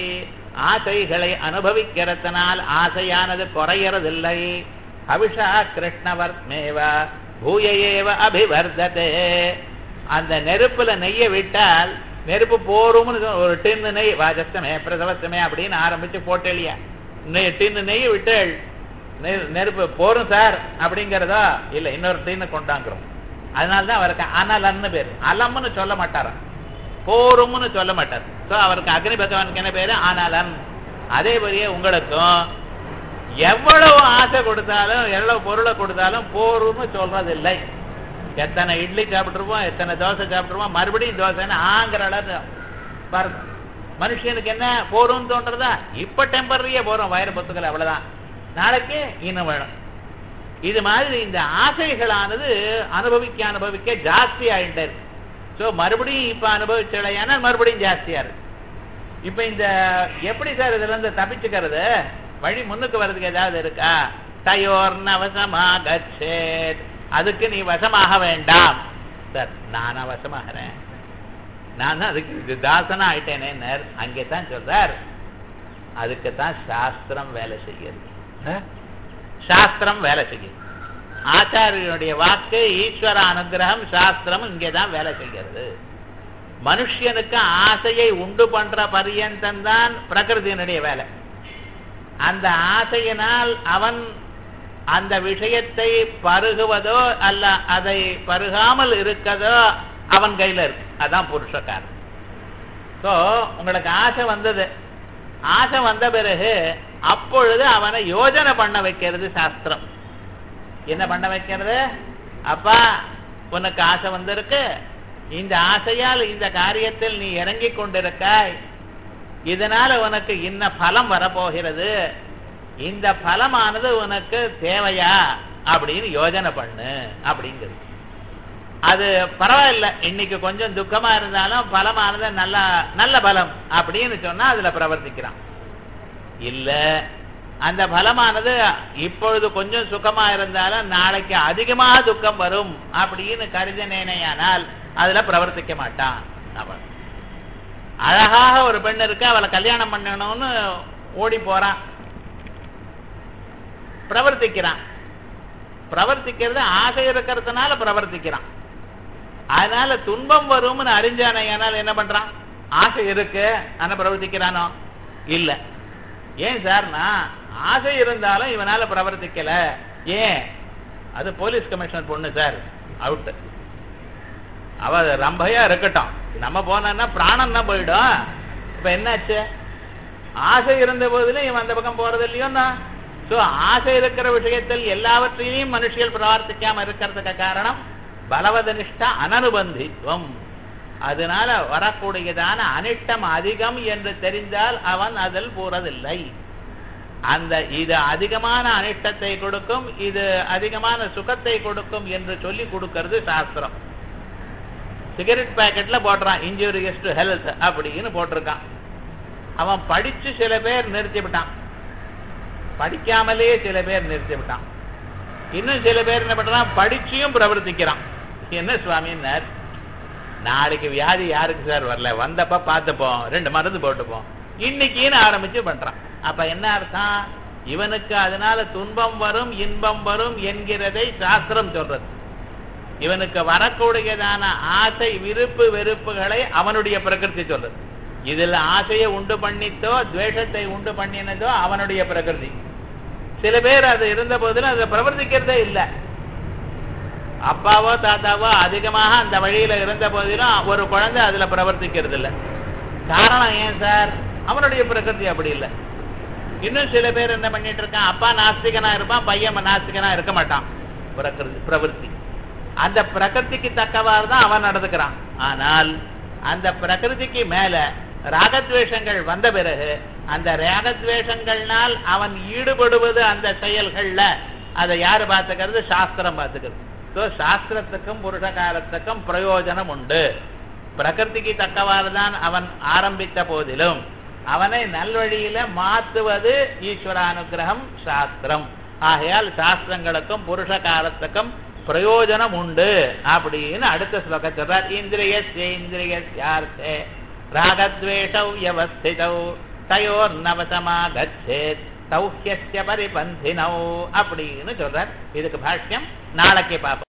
ஆசைகளை அனுபவிக்கிறதுனால் ஆசையானது குறையறதில்லை அபிஷா கிருஷ்ணவர்மேவ பூயையேவ அபிவர்ததே அந்த நெருப்புல நெய்ய விட்டால் நெருப்பு போரும்னு சொ- ஒரு டின்னு நெய் வாஜஸ்தமே பிரசவத்தமே அப்படின்னு ஆரம்பிச்சு போட்டேலியா நெய் டின்னு நெய் விட்டேள் நெ- நெருப்பு போரும் சார் அப்படிங்கிறதா இல்ல இன்னொரு டின்னு கொண்டாங்கிறோம் அதனாலதான் அவருக்கு அனலன்னு பேரு அலம்னு சொல்ல மாட்டாராம் போரும்னு சொல்ல மாட்டார் சோ அவருக்கு அக்னி பகவானுக்கு என்ன பேரு அனலன் அதே மாதிரியே உங்களுக்கும் எவ்வளவு ஆசை கொடுத்தாலும் எவ்வளவு பொருளை கொடுத்தாலும் போரும்னு சொல்றது இல்லை எத்தனை இட்லி சாப்பிட்டுருப்போம் எத்தனை தோசை சாப்பிட்டுருப்போம் மறுபடியும் தோசைன்னு ஆங்கிற அளவு பாருங்க மனுஷனுக்கு என்ன போரும்னு தோன்றதா இப்ப டெம்பரரியா போறோம் வயிறு பொத்துக்கள் அவ்வளவுதான் நாளைக்கு இன்னும் வேணும் இது மாதிரி இந்த ஆசைகளானது அனுபவிக்க அனுபவிக்க ஜாஸ்தி ஆயிட்டே இருக்கு ஸோ மறுபடியும் இப்ப அனுபவிச்சலையானால் மறுபடியும் ஜாஸ்தியா இருக்கு இப்ப இந்த எப்படி சார் இதுல இருந்து தப்பிச்சுக்கிறது வழி முன்னுக்கு வர்றதுக்கு ஏதாவது இருக்கா தயோர் நவசமாகச்சேத் அதுக்கு நீ வசமாக வேண்டாம் சார் நானா வசமாகிறேன் நான் தான் அதுக்கு இது தாசனா ஆயிட்டேனே அங்கே தான் சொல்றார் அதுக்கு தான் சாஸ்திரம் வேலை செய்யுது சாஸ்திரம் வேலை செய்யுது ஆச்சாரியனுடைய வாக்கு ஈஸ்வர அனுகிரகம் சாஸ்திரம் இங்கே தான் வேலை செய்கிறது மனுஷனுக்கு ஆசையை உண்டு பண்ற பரியந்தம் தான் பிரகிருதியினுடைய வேலை அந்த ஆசையினால் அவன் அந்த விஷயத்தை பருகுவதோ அல்ல அதை பருகாமல் இருக்கதோ அவன் கையில இருக்கு அதான் புருஷக்காரன் சோ உங்களுக்கு ஆசை வந்தது ஆசை வந்த பிறகு அப்பொழுது அவனை யோஜனை பண்ண வைக்கிறது சாஸ்திரம் என்ன பண்ண வைக்கிறது அப்பா உனக்கு ஆசை வந்திருக்கு இந்த ஆசையால் இந்த காரியத்தில் நீ இறங்கிக் கொண்டிருக்காய் இதனால உனக்கு இன்ன பலம் வரப்போகிறது இந்த பலமானது உனக்கு தேவையா அப்படின்னு யோஜனை பண்ணு அப்படிங்கிறது அது பரவாயில்ல இன்னைக்கு கொஞ்சம் துக்கமா இருந்தாலும் பலமானது நல்ல நல்ல பலம் அப்படின்னு சொன்னா அதுல பிரவர்த்திக்கிறான் இல்ல அந்த பலமானது இப்பொழுது கொஞ்சம் சுகமா இருந்தாலும் நாளைக்கு அதிகமாக துக்கம் வரும் அப்படின்னு கருதினேனையானால் அதுல பிரவர்த்திக்க மாட்டான் அவன் அழகாக ஒரு பெண் இருக்கு அவளை கல்யாணம் பண்ணணும்னு ஓடி போறான் பிரவர்த்திக்கிறான் பிரவர்த்திக்கிறது ஆசை இருக்கிறதுனால பிரவர்த்திக்கிறான் அதனால துன்பம் வரும்னு அறிஞ்சானையானால் என்ன பண்றான் ஆசை இருக்கு ஆனா பிரவர்த்திக்கிறானோ இல்ல ஏன் சார்னா ஆசை இருந்தாலும் இவனால பிரவர்த்திக்கல ஏன் அது போலீஸ் கமிஷனர் பொண்ணு சார் அவுட் அவ ரம்பையா இருக்கட்டும் நம்ம போனோம்னா பிராணம் தான் போயிடும் இப்ப என்னாச்சு ஆசை இருந்த போதிலும் இவன் அந்த பக்கம் போறது இல்லையோன்னா சோ ஆசை இருக்கிற விஷயத்தில் எல்லாவற்றையும் மனுஷியல் பிரவர்த்திக்காம இருக்கிறதுக்கு காரணம் பலவதனிஷ்ட அனனுபந்தித்துவம் அதனால வரக்கூடியதான அனிஷ்டம் அதிகம் என்று தெரிந்தால் அவன் அதில் போறதில்லை அந்த இது அதிகமான அனிஷ்டத்தை கொடுக்கும் இது அதிகமான சுகத்தை கொடுக்கும் என்று சொல்லி கொடுக்கிறது சாஸ்திரம் சிகரெட் பாக்கெட்ல போடுறான் இன்ஜூரியஸ் டு ஹெல்த் அப்படின்னு போட்டிருக்கான் அவன் படிச்சு சில பேர் நிறுத்தி விட்டான் படிக்காமலே சில பேர் நிறுத்தி விட்டான் இன்னும் சில பேர் என்ன பண்றான் படிச்சியும் பிரவர்த்திக்கிறான் என்ன சுவாமின்னார் நாளைக்கு வியாதி யாருக்கு சார் வரல வந்தப்ப பார்த்துப்போம் ரெண்டு மருந்து போட்டுப்போம் இன்னைக்குன்னு ஆரம்பிச்சு பண்றான் அப்ப என்ன அர்த்தம் இவனுக்கு அதனால துன்பம் வரும் இன்பம் வரும் என்கிறதை சாஸ்திரம் சொல்றது இவனுக்கு வரக்கூடியதான ஆசை விருப்பு வெறுப்புகளை அவனுடைய பிரகிருதி சொல்றது இதுல ஆசையை உண்டு பண்ணித்தோ துவேஷத்தை உண்டு பண்ணினதோ அவனுடைய பிரகிருதி சில பேர் அது இருந்த போதிலும் அதை பிரவர்த்திக்கிறதே இல்லை அப்பாவோ தாத்தாவோ அதிகமாக அந்த வழியில இருந்த போதிலும் ஒரு குழந்தை அதுல பிரவர்த்திக்கிறது இல்லை காரணம் ஏன் சார் அவனுடைய பிரகிருதி அப்படி இல்லை இன்னும் சில பேர் என்ன பண்ணிட்டு இருக்கான் அப்பா நாஸ்திகனா இருப்பான் பையன் நாஸ்திகனா இருக்க மாட்டான் பிரகிருதி பிரவருத்தி அந்த பிரகிருதிக்கு தக்கவாறு தான் அவன் நடந்துக்கிறான் ஆனால் அந்த பிரகிருதிக்கு மேல ராகத்வேஷங்கள் வந்த பிறகு அந்த ராகத்வேஷங்கள்னால் அவன் ஈடுபடுவது அந்த செயல்கள்ல அதை யாரு பார்த்துக்கிறது சாஸ்திரம் பார்த்துக்கிறது ஸோ சாஸ்திரத்துக்கும் புருஷகாரத்துக்கும் பிரயோஜனம் உண்டு பிரகிருதிக்கு தக்கவாறு தான் அவன் ஆரம்பித்த போதிலும் அவனை நல்வழியில மாத்துவது ஈஸ்வரானுகிரகம் சாஸ்திரம் ஆகையால் சாஸ்திரங்களுக்கும் புருஷகாரத்துக்கும் பிரயோஜனம் உண்டு அப்படின்னு அடுத்த ஸ்லோக சொல்றார் இந்திரியஸ்ய இந்திரியஸ்யார்த்தே ராகத்வேஷௌ வியவஸ்திதௌ தயோர்நவசமாகச்சேத் சௌக்கியஸ்ய பரிபந்தினௌ அப்படின்னு சொல்றார் இதுக்கு பாஷ்யம் நாளைக்கு பார்ப்போம்